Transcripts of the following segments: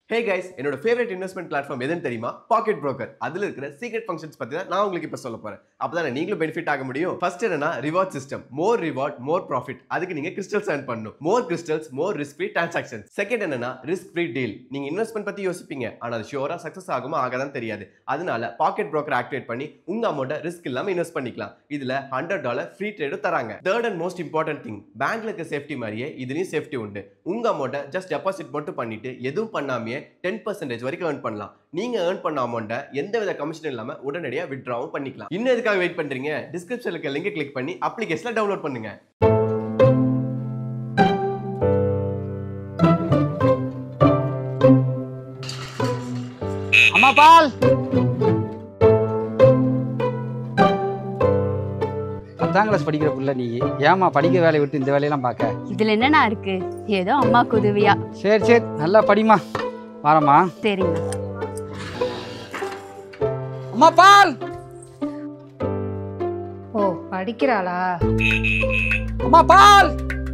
ஹே guys என்னோட favourite investment platform எதுன்னு தெரியுமா பாக்கெட் broker அதுல இருக்கிற சீக்ரெட் ஃபங்க்ஷன்ஸ் பத்தி தான் நான் உங்களுக்கு இப்ப சொல்ல போறேன் அப்பதான் நீங்களும் பெனிஃபிட் ஆக முடியும் ஃபர்ஸ்ட் என்னன்னா reward system more reward more profit அதுக்கு நீங்க கிறிஸ்டல்ஸ் earn பண்ணணும் more crystals more risk free transaction second என்னன்னா ரிஸ்க் ஃப்ரீ டீல் நீங்க இன்வெஸ்ட்மெண்ட் பத்தி யோசிப்பீங்க ஆனா அது ஷியோரா சக்சஸ் ஆகுமா ஆகாதான் தெரியாது அதனால பாக்கெட் broker ஆக்டிவேட் பண்ணி உங்க அமௌண்ட்டை ரிஸ்க் இல்லாம இன்வெஸ்ட் பண்ணிக்கலாம் இதுல ஹண்ட்ரட் டாலர் ஃப்ரீ ட்ரேடும் தராங்க third and most important thing பேங்க்ல இருக்க சேஃப்டி மாதிரியே இதுலயும் சேஃப்டி உண்டு உங்க அமௌண்ட்டை ஜஸ்ட் டெபாசிட் மட்டும் பண்ணிட்டு எதுவும் பண்ணாமையே டென் பர்சன்டேஜ் வரைக்கும் earn பண்ணலாம் நீங்க earn பண்ண அமௌண்ட்டை எந்த வித கமிஷன் இல்லாம உடனடியா வித்ட்ராவும் பண்ணிக்கலாம் இன்னும் எதுக்காக வெயிட் பண்றீங்க டிஸ்கிரிப்ஷன்ல இருக்க லிங்கை கிளிக் பண்ணி அப்ளிகேஷன்ல டவுன்லோட் பண்ணுங்க அம்மா பால் பத்தாம் கிளாஸ் படிக்கிற புள்ள நீ ஏமா படிக்கிற வேலையை விட்டு இந்த வேலையெல்லாம் பார்க்க இதுல என்னண்ணா இருக்கு ஏதோ அம்மாக்கு உதவியா சரி சரி நல்லா படிமா வரமா சரிங்க அம்மா பால் ஓ படிக்கிறாளா அம்மா பால்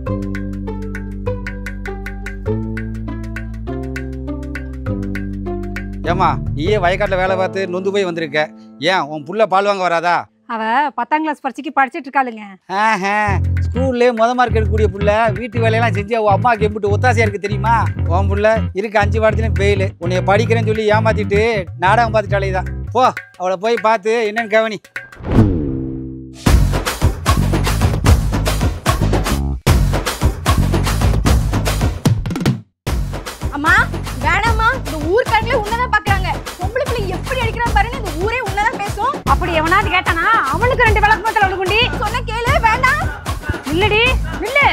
ஏம்மா நீயே வயக்காட்டில் வேலை பார்த்து நொந்து போய் வந்திருக்க ஏன் உன் புள்ள பால் வாங்க வராதா அவ பத்தாம் கிளாஸ் பரீட்சைக்கு படிச்சிட்டு இருக்காளுங்க ஆஹா ஸ்கூல்லே முத மார்க் எடுக்கக்கூடிய புள்ள வீட்டு வேலையெல்லாம் செஞ்சு அவன் அம்மாவுக்கு எம்பிட்டு ஒத்தாசையா இருக்கு தெரியுமா உன் புள்ள இருக்கு அஞ்சு வாரத்துலையும் ஃபெயிலு உன்னைய படிக்கிறேன்னு சொல்லி ஏமாத்திட்டு நாடகம் பார்த்துட்டாலே தான் போ அவளை போய் பார்த்து என்னன்னு கவனி அம்மா வேணாம்மா இந்த ஊர்க்காரங்களே உன்னதான் பாக்குறாங்க பொம்பளை பிள்ளை எப்படி அடிக்கிறான் பாருன்னு இந்த ஊரே உன்னதான் பேசும் அப்படி எவனாவது கேட்டானா அவனுக்கு ரெண்டு விளக்கு மாத்திரம் அவளுக்குண்டி சொன்ன கேளு வேண்டாம் இல்லடி இல்ல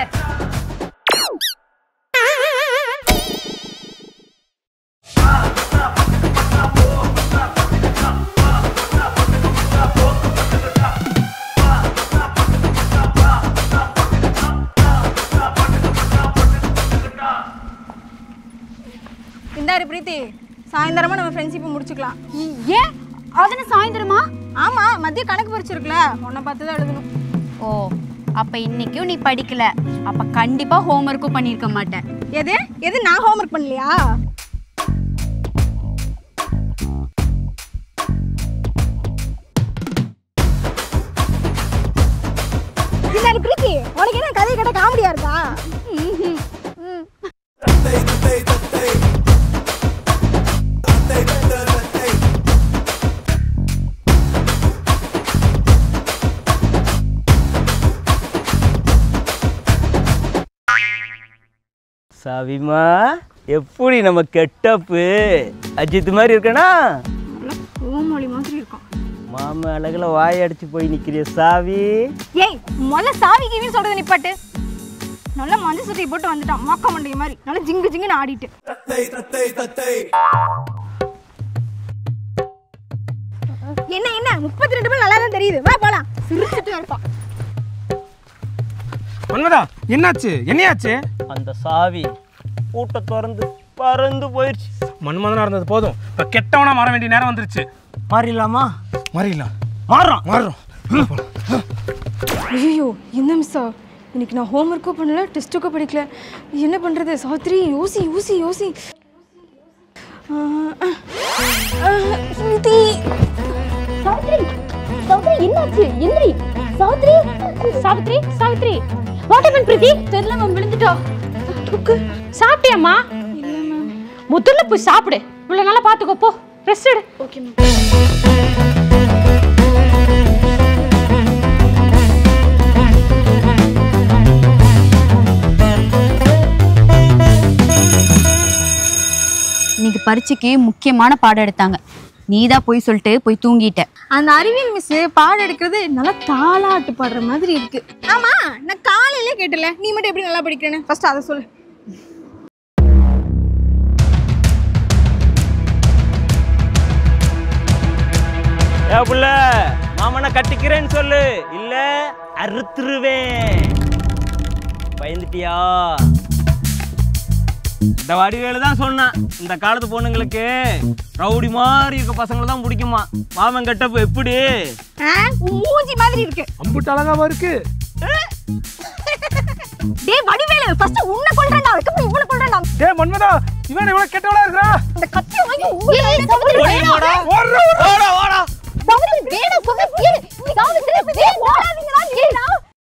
இந்தாரு பிரீத்தி சாயந்தரமா நம்ம ஃப்ரெண்ட்ஷிப்பை முடிச்சுக்கலாம் ஏன் அதன சாயந்தரமா ஆமா மதிய கணக்கு பரிச்சு இருக்குல்ல உன்னை பார்த்து தான் எழுதணும் ஓ அப்ப இன்னைக்கும் நீ படிக்கல அப்ப கண்டிப்பா ஹோம்ஒர்க்கும் பண்ணிருக்க மாட்டேன் எது எது நான் ஹோம்ஒர்க் பண்ணலையா இந்தாரு பிரீத்தி உனக்கு என்ன கதை கேட்ட காமெடியா இருக்கா ம். சாவிமா எப்படி நம்ம கெட்டப்பு அஜித் மாதிரி இருக்கனா நல்லா பூமொழி மாதிரி இருக்கும் மாமா அழகுல வாய் அடிச்சு போய் நிக்கிறிய சாவி ஏய் முதல்ல சாவி கீவின்னு சொல்றது நிப்பாட்டு நல்லா மஞ்சள் சட்டை போட்டு வந்துட்டான் மொக்க மண்டை மாதிரி நல்லா ஜிங்கு ஜிங்குன்னு ஆடிட்டு என்ன என்ன முப்பத்தி ரெண்டு பேர் நல்லா தான் தெரியுது வா போலாம் சிரிச்சுட்டு இருப்பான் மன்மதா என்னாச்சு என்னையாச்சு அந்த சாவி பூட்டை திறந்து பறந்து போயிடுச்சு மன்மதனா இருந்தது போதும் இப்ப கெட்டவனா மாற வேண்டிய நேரம் வந்துருச்சு மாறிடலாமா மாறிடலாம் மாறுறோம் மாறுறோம் ஐயோ என்ன மிஸ்ஸா இன்னைக்கு நான் ஹோம்ஒர்க்கும் பண்ணல டெஸ்ட்டுக்கும் படிக்கல என்ன பண்ணுறது சாவித்ரி யோசி யோசி யோசி ஆஹ், ஆஹ், ஸ்மிருதி சாவித்ரி சாவித்ரி என்னாச்சு எந்திரி சாவித்ரி சாவித்ரி சாவித்ரி வாட் ஹேப்பன் பிரீத்தி தெரியல மேம் விழுந்துட்டா தூக்கு சாப்பிட்டியாம்மா முதல்ல போய் சாப்பிடு இவ்வளவு நாளா பாத்துக்கோ போ ரெஸ்ட் எடு ஓகே மேம் இன்னைக்கு பரீட்சைக்கு முக்கியமான பாடம் எடுத்தாங்க நீ தான் போய் சொல்லிட்டு போய் தூங்கிட்ட அந்த அறிவியல் மிஸ் பாடம் எடுக்கிறது நல்லா தாளாட்டு பாடுற மாதிரி இருக்கு ஆமா நான் காலையிலே கேட்டல நீ மட்டும் எப்படி நல்லா படிக்கிறேன்னு ஃபர்ஸ்ட் அதை சொல்லு ஏ புள்ள மாமனை கட்டிக்கிறேன்னு சொல்லு இல்ல அறுத்துருவேன் பயந்துட்டியா இந்த வடிவேலு தான் சொன்னான் இந்த காலத்து பொண்ணுங்களுக்கு ரவுடி மாதிரி இருக்க பசங்களை தான் பிடிக்குமா மாமன் கட்டப்பு எப்படி ஆ, உன் மூஞ்சி மாதிரி இருக்கு அம்புட்டு அழகாவா இருக்கு டேய் வடிவேலு ஃபர்ஸ்ட் உன்னை கொல்றேன்டா அதுக்கப்புறம் இவனை கொல்றேன்டா டே மன்மதா இவன் இவ்வளவு கெட்டவளா இருக்கிறா ஏய், சாவித்திரி, வேணாம். ஓடா ஓடா சாவித்திரி, வேணாம், சொன்னா கேளு. சாவித்திரி, வேணாம். ஏன்னா?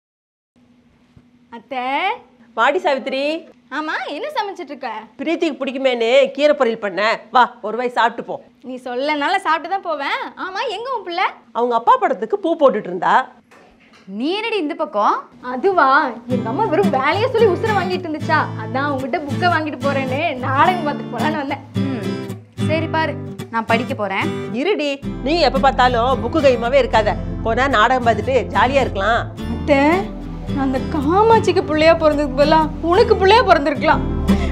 அத்தை வாடி சாவித்திரி ஆமா என்ன சமைச்சிட்டு இருக்க பிரீத்திக்கு பிடிக்குமேன்னு கீரை பொரியல் பண்ண வா ஒரு வாய் சாப்பிட்டு போ நீ சொல்லனால சாப்பிட்டு தான் போவேன் ஆமா எங்க உன் பிள்ளை அவங்க அப்பா படத்துக்கு பூ போட்டுட்டு இருந்தா நீ என்னடி இந்த பக்கம் அதுவா எங்க அம்மா வெறும் வேலையை சொல்லி உசுர வாங்கிட்டு இருந்துச்சா அதான் உங்ககிட்ட புக்கை வாங்கிட்டு போறேன்னு நாடகம் பார்த்துட்டு போலான்னு வந்தேன் ம், சரி பாரு நான் படிக்க போறேன் இருடி நீ எப்ப பார்த்தாலும் புக்கு கைமாவே இருக்காத போனா நாடகம் பார்த்துட்டு ஜாலியா இருக்கலாம் அத்தை நான் அந்த காமாட்சிக்கு பிள்ளையா பிறந்ததுக்கு பதிலா உனக்கு பிள்ளையா பிறந்திருக்கலாம்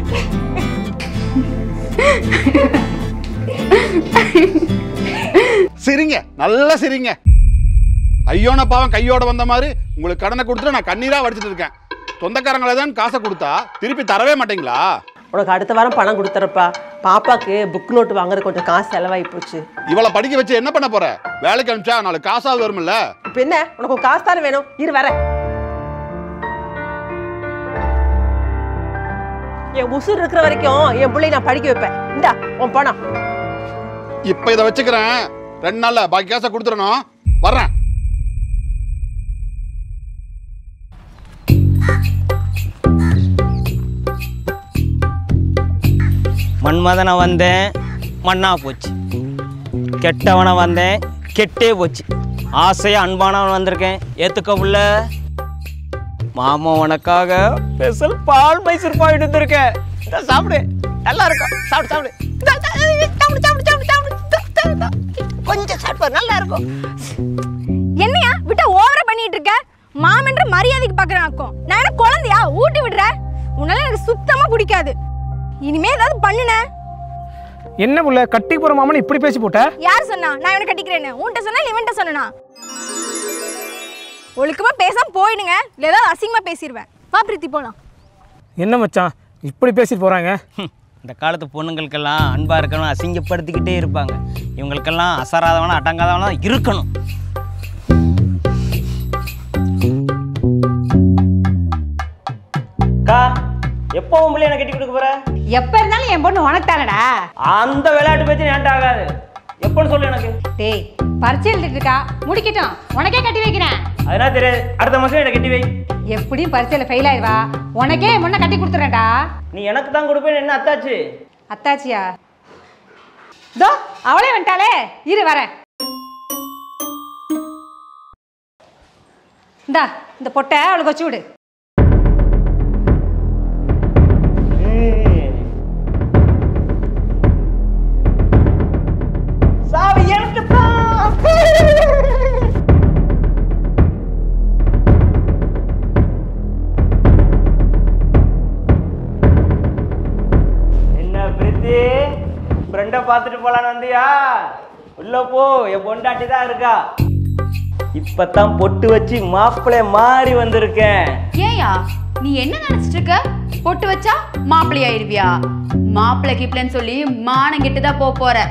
சிரிங்க நல்லா சிரிங்க ஐயோன பாவம் கையோட வந்த மாதிரி உங்களுக்கு கடனை கொடுத்துட்டு நான் கண்ணீரா வடிச்சிட்டு இருக்கேன் சொந்தக்காரங்களை தான் காசை கொடுத்தா திருப்பி தரவே மாட்டீங்களா உனக்கு அடுத்த வாரம் பணம் கொடுத்துறப்பா பாப்பாக்கு புக் நோட்டு வாங்குறது கொஞ்சம் காசு செலவாகி போச்சு இவளை படிக்க வச்சு என்ன பண்ண போற வேலைக்கு அனுப்பிச்சா நாலு காசாவது வரும்ல இப்போ என்ன உனக்கு ஒரு காசு தானே வேணும் இரு வர என் உசுர் இருக்கிற வரைக்கும் என் பிள்ளை நான் படிக்க வைப்பேன் இந்தா உன் பணம் இப்ப இதை வச்சுக்கிறேன் ரெண்டு நாள்ல பாக்கி காசை கொடுத்துடணும் வர்றேன் மன்மதனை வந்தேன் மண்ணா போச்சு கெட்டவனை வந்தேன் கெட்டே போச்சு ஆசையா அன்பானவன் வந்திருக்கேன் ஏத்துக்க புள்ள மாமா உனக்காக ஸ்பெஷல் பால் மைசூர் பால் எடுத்திருக்கேன் இந்தா சாப்பிடு நல்லா இருக்கும் சாப்பிடு சாப்பிடு இந்தா, இந்தா, சாப்பிடு சாப்பிடு சாப்பிடு சாப்பிடு இந்தா, இந்தா, இந்தா. கொஞ்சம் சாப்பிடு நல்லா இருக்கும் என்னையா விட்டா ஓவரா பண்ணிட்டு இருக்க மாமன்ற மரியாதைக்கு பாக்குறேன் ஆக்கும் நான் என்ன குழந்தையா ஊட்டி விடுற உன்னால எனக்கு சுத்தமா பிடிக்காது இனிமே ஏதாவது பண்ணுன என்ன புள்ள கட்டி போற மாமன் இப்படி பேசி போட்ட யார் சொன்னா நான் இவனை கட்டிக்கிறேன்னு உன்கிட்ட சொன்னா இல்ல இவன்கிட்ட சொன்னா ஒழுக்கமா பேசாம போயிடுங்க இல்ல ஏதாவது அசிங்கமா பேசிடுவேன் வா பிரீத்தி போலாம் என்ன மச்சான் இப்படி பேசிட்டு போறாங்க ஹம், இந்த காலத்து பொண்ணுங்களுக்கெல்லாம் அன்பா இருக்கணும் அசிங்கப்படுத்திக்கிட்டே இருப்பாங்க இவங்களுக்கெல்லாம் அசராதவனா அடங்காதவனா இருக்கணும் அக்கா எப்போ உங்களை எனக்கு கட்டி கொடுக்க போற எப்ப இருந்தாலும் என் பொண்ணு உனக்கு தானடா அந்த விளையாட்டு பேச்சு ஏன்ட்ட ஆகாது எப்போன்னு சொல்லு எனக்கு டேய் பரிச்சை எழுதிட்டு இருக்கா முடிக்கட்டும் உனக்கே கட்டி வைக்கிறேன் அதெல்லாம் தெரியாது அடுத்த மாசம் என்னை கட்டி வை எப்படியும் பரீட்சையில ஃபெயில் ஆயிடுவா உனக்கே என் பொண்ணை கட்டி கொடுத்துறேன்டா நீ எனக்கு தான் கொடுப்பேன்னு என்ன அத்தாச்சு அத்தாச்சியா இதோ அவளே வந்துட்டாளே இரு வரேன் இந்தா இந்த பொட்டை அவளுக்கு வச்சு விடு சாவி எனக்கு என்ன பிரீத்தி ஃப்ரெண்டை பார்த்துட்டு போலான்னு வந்தியா உள்ள போ என் பொண்டாட்டி தான் இருக்கா இப்பதான் பொட்டு வச்சு மாப்பிள்ளை மாறி வந்திருக்கேன் ஏயா நீ என்ன நினைச்சிட்டு இருக்க பொட்டு வச்சா மாப்பிள்ளை ஆயிருவியா மாப்பிள்ளை கிப்பிள்ளைன்னு சொல்லி மானம் கெட்டு தான் போக போற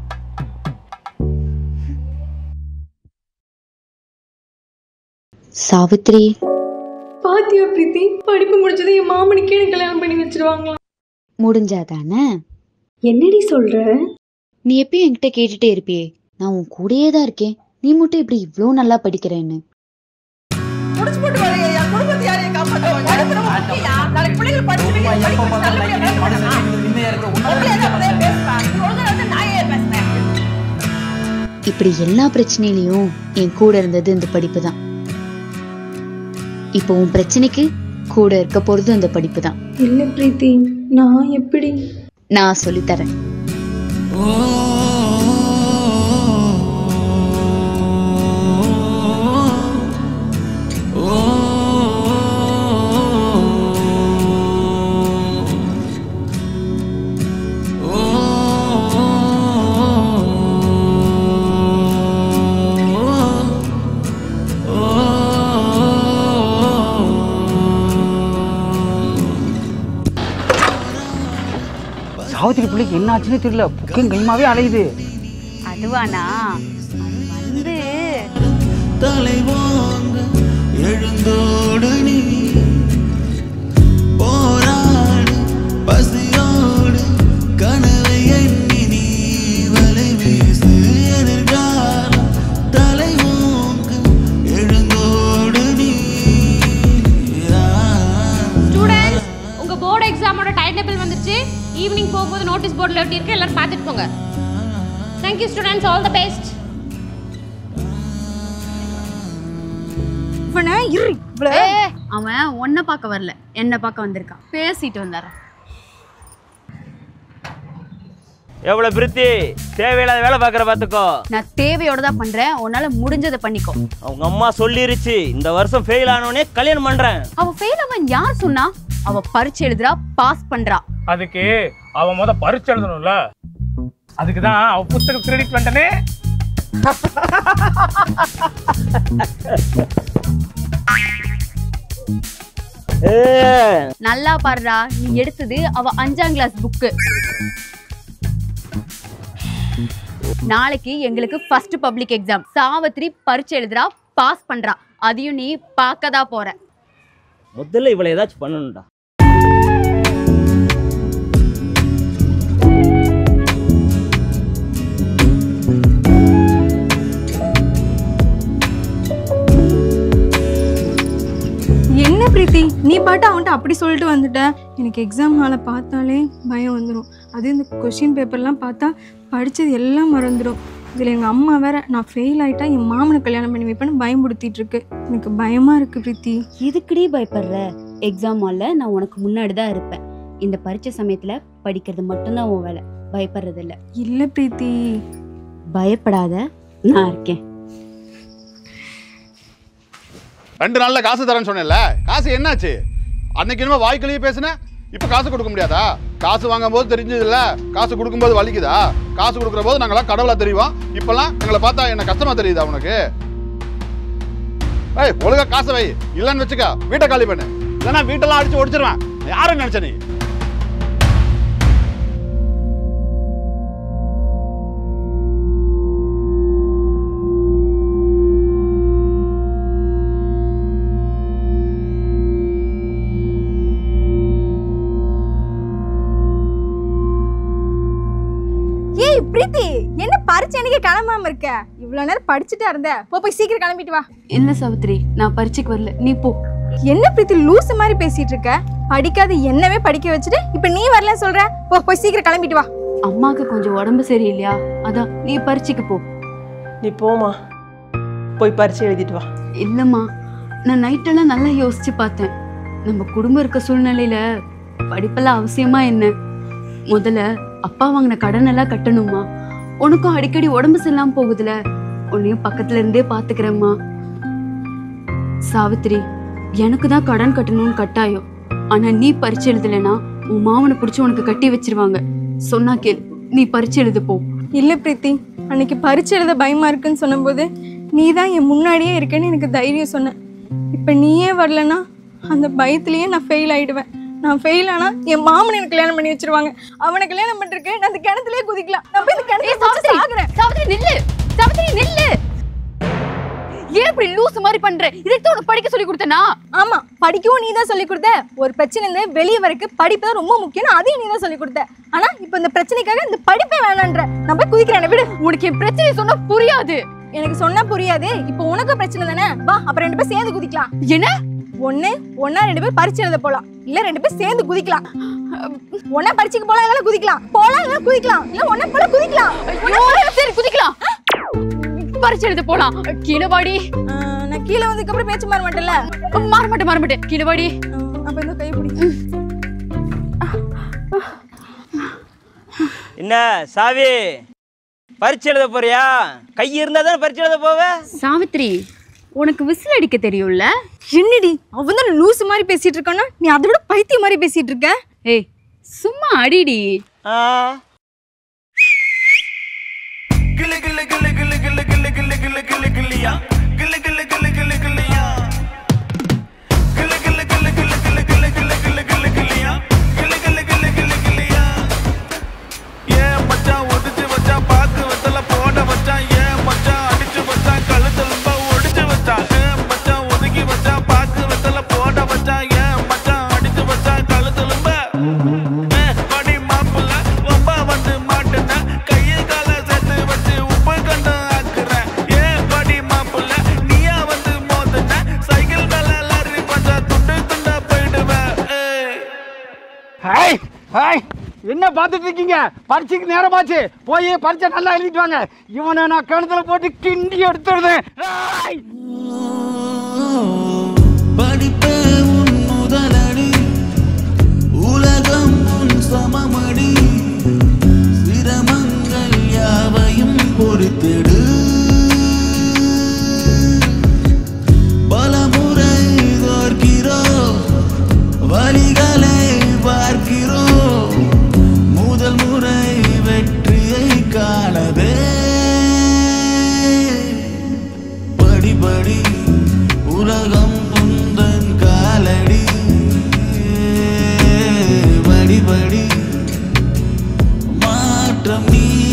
சாவித்ரி பாத்தியா பிரீத்தி படிப்பு முடிச்சது என் மாமனுக்கே எனக்கு கல்யாணம் பண்ணி வச்சிருவாங்களா முடிஞ்சாதானே என்னடி சொல்ற நீ எப்பயும் என்கிட்ட கேட்டுட்டே இருப்பியே நான் உன் கூடயே தான் இருக்கேன் நீ மட்டும் இப்படி இவ்ளோ நல்லா படிக்கிறேன்னு முடிச்சு போட்டு வரேன் என் குடும்பத்தை யாரையும் காப்பாற்றுவாங்க அடுத்து நம்ம முக்கியா? நாளைக்கு பிள்ளைகள் படிச்சு படிக்க வச்சு நல்லபடியா வேலை பண்ணணும். உங்களை எல்லாம் அப்படியே பேசுறா. நீ ஒழுங்கா வந்து நான் ஏன் பேசுறேன் இப்படி எல்லா பிரச்சனையிலயும் என் கூட இருந்தது இந்த படிப்பு தான் இப்போ உன் பிரச்சனைக்கு கூட இருக்க போறது இந்த படிப்பு தான் இல்ல பிரீத்தி நான் எப்படி நான் சொல்லித்தரேன் சாவித்திரி பிள்ளைக்கு என்ன ஆச்சுன்னு தெரியல புக்கையும் கைமாவே அலையுது அதுவானா அது வந்து தலைவாங்க எழுந்தோடு நீ போராடு பசியோடு கனவை எண்ணி நீ போர்டில் ஒட்டி இருக்கு எல்லாரும் பார்த்துட்டு போங்க thank you students all the best இவனை இரு இவ்வளவு ஏய், அவன் உன்னை பார்க்க வரல என்ன பார்க்க வந்திருக்கான் பேசிட்டு வந்தாரன் எவ்வளோ பிரித்தி தேவையில்லாத வேலை பார்க்குற பார்த்துக்கோ நான் தேவையோட தான் பண்றேன் உன்னால முடிஞ்சதை பண்ணிக்கோ அவங்க அம்மா சொல்லிருச்சு இந்த வருஷம் ஃபெயில் ஆனோடனே கல்யாணம் பண்ணுறேன் அவ ஃபெயில் அவன் யார் சொன்னா அவ பரீட்சை எழுதுறா பாஸ் பண்றா அதுக்கு அவன் முத பரிச்சு எழுதணும்ல அதுக்கு தான் அவ புத்தகம் கிரெடிட் பண்ணிட்டனே நல்லா பாருடா நீ எடுத்தது அவ அஞ்சாம் கிளாஸ் புக்கு நாளைக்கு எங்களுக்கு ஃபர்ஸ்ட் பப்ளிக் எக்ஸாம் சாவத்திரி பரீட்சை எழுதுறா பாஸ் பண்றா அதையும் நீ பார்க்க தான் போற முதல்ல இவளை ஏதாச்சும் பண்ணணும்டா என்ன பிரீத்தி நீ பாட்டு அவன்கிட்ட அப்படி சொல்லிட்டு வந்துட்ட எனக்கு எக்ஸாம் ஹாலை பார்த்தாலே பயம் வந்துடும் அது இந்த கொஷின் பேப்பர்லாம் பார்த்தா படித்தது எல்லாம் மறந்துடும் இதில் எங்கள் அம்மா வேற நான் ஃபெயில் ஆயிட்டா என் மாமனை கல்யாணம் பண்ணி வைப்பேன்னு பயம்படுத்திட்டு இருக்கு எனக்கு பயமாக இருக்கு பிரீத்தி எதுக்குடி பயப்படுற எக்ஸாம் ஹாலில் நான் உனக்கு முன்னாடி தான் இருப்பேன் இந்த பரீட்சை சமயத்தில் படிக்கிறது மட்டும்தான் உன் வேலை பயப்படுறது இல்லை இல்லை பிரீத்தி பயப்படாத நான் இருக்கேன் ரெண்டு நாள்ல காசு தரேன்னு சொன்னேன்ல காசு என்னாச்சு அன்னைக்கு என்னமோ வாய்க்கிலேயே பேசுனேன் இப்போ காசு கொடுக்க முடியாதா காசு வாங்கும் போது தெரிஞ்சதில்ல காசு கொடுக்கும்போது வலிக்குதா காசு கொடுக்குற போது நாங்களாம் கடவுளா தெரியும் இப்பெல்லாம் எங்களை பார்த்தா என்ன கஷ்டமா தெரியுதா உனக்கு ஏய் ஒழுங்கா காசை வை இல்லைன்னு வச்சுக்க வீட்டை காலி பண்ணு இல்லைன்னா வீட்டெல்லாம் அடிச்சு ஒடிச்சிருவேன் யாரும் நினைச்ச நீ ஏய் பிரீத்தி என்ன பரிச்சை அன்னைக்கு கிளம்பாம இருக்க இவ்வளோ நேரம் படிச்சுட்டா இருந்த போ போய் சீக்கிரம் கிளம்பிட்டு வா இல்லை சாவித்ரி நான் பரீட்சைக்கு வரல நீ போ என்ன பிரீத்தி லூசு மாதிரி பேசிட்டு இருக்க படிக்காத என்னவே படிக்க வச்சுட்டு இப்போ நீ வரல சொல்ற போ போய் சீக்கிரம் கிளம்பிட்டு வா அம்மாவுக்கு கொஞ்சம் உடம்பு சரியில்லையா அதான் நீ பரீட்சைக்கு போ நீ போமா போய் பரிச்சை எழுதிட்டு வா இல்லைம்மா நான் நைட்டெல்லாம் நல்லா யோசிச்சு பார்த்தேன் நம்ம குடும்பம் இருக்க சூழ்நிலையில படிப்பெல்லாம் அவசியமா என்ன முதல்ல அப்பா வாங்கின கடன் எல்லாம் கட்டணுமா உனக்கும் அடிக்கடி உடம்பு சரியில்லாம போகுதுல உன்னையும் பக்கத்துல இருந்தே பாத்துக்கிறேம்மா சாவித்ரி எனக்கு தான் கடன் கட்டணும்னு கட்டாயம் ஆனா நீ பரிச்சை எழுதலைன்னா உன் மாமனை பிடிச்சி உனக்கு கட்டி வச்சிருவாங்க சொன்னா கேள் நீ பரிச்சை எழுது போ இல்லை பிரீத்தி அன்னைக்கு பரிச்சை எழுத பயமா இருக்குன்னு சொன்னபோது நீ தான் என் முன்னாடியே இருக்கேன்னு எனக்கு தைரியம் சொன்ன இப்போ நீயே வரலன்னா அந்த பயத்திலேயே நான் ஃபெயில் ஆயிடுவேன் நான் ஃபெயில் ஆனா என் மாமன் எனக்கு கல்யாணம் பண்ணி வச்சிருவாங்க அவனை கல்யாணம் பண்ணிருக்கேன் நான் அந்த கிணத்துலயே குதிக்கலாம் நான் போய் இந்த கிணத்துல குதிச்சு சாகுறேன் சாவித்ரி நில்லு சாவித்ரி நில்லு ஏன் இப்படி லூசு மாதிரி பண்ற இதுக்கு உனக்கு படிக்க சொல்லி கொடுத்தனா ஆமா படிக்கவும் நீ தான் சொல்லி கொடுத்த ஒரு பிரச்சனை இருந்து வெளியே வரைக்கும் படிப்பு தான் ரொம்ப முக்கியம் அதையும் நீ தான் சொல்லி கொடுத்த ஆனா இப்போ இந்த பிரச்சனைக்காக இந்த படிப்பே வேணான்ற நான் போய் குதிக்கிறேன் விடு உனக்கு என் பிரச்சனை சொன்னா புரியாது எனக்கு சொன்னா புரியாது இப்போ உனக்கு பிரச்சனை தானே வா அப்புறம் ரெண்டு பேரும் சேர்ந்து குதிக்கலாம் என்ன ஒண்ணு ஒன்னா ரெண்டு பேர் பரிச்சு எழுத போலாம் இல்ல ரெண்டு பேர் சேர்ந்து குதிக்கலாம் ஒன்னா பரிச்சுக்கு போலாம் இல்ல குதிக்கலாம் போலாம் இல்ல குதிக்கலாம் இல்ல ஒன்னா போல குதிக்கலாம் ஐயோ, சரி குதிக்கலாம் பரிச்சை எழுத போலாம் கீழே வாடி ஆஹ், நான் கீழே வந்ததுக்கு அப்புறம் பேச்சு மாற மாட்டேன்ல மாற மாட்டேன் மாற மாட்டேன் கீழே வாடி அப்ப இந்த கை பிடி என்ன சாவி பரிச்சை எழுத போறியா கை இருந்தா தான் பரிச்சை எழுத போவ சாவித்ரி உனக்கு விசில் அடிக்க தெரியும்ல என்னடி அவன் தான் லூசு மாதிரி பேசிட்டு இருக்கானா நீ அதை விட பைத்தியம் மாதிரி பேசிட்டு இருக்க ஏய் சும்மா அடிடி ஆ ஏன் மச்சான் ஒடிச்சு வச்சான் பாக்கு வெத்தல போட வச்சான் ஏன் மச்சான் அடிச்சு வச்சான் கழுத்துல ரொம்ப ஒடிச்சு வச்சான் ஏன் மச்சான் ஒதுக்கி வச்சான் பாக்கு வெத்தல போட வச்சான் ஏன் மச்சான் அடிச்சு வச்சான் கழுத்துல ரொம்ப படி மாப்பிள்ள ரொம்ப வந்து மாட்டுன கையை கால சேர்த்து வச்சு உப்பு கண்டு ஆக்குறேன் ஏன் படி மாப்பிள்ள என்ன பார்த்துட்டு இருக்கீங்க பரீட்சைக்கு நேரமாச்சு போய் பரீட்சை நல்லா எழுதிட்டு வாங்க இவனை நான் கணத்துல போட்டு கிண்டி எடுத்துடுறேன் ஏய்! படிப்பே உன் முதலடி உலகம் உன் சமமடி சிரமங்கள் யாவையும் பொறுத்திடு பலமுறை தோற்கிறோம் வழிகளை பார்க்கிறோம் முதல் முறை வெற்றியை காணவே படிபடி உலகம் உந்தன் காலடி படிபடி மாற்றம் நீ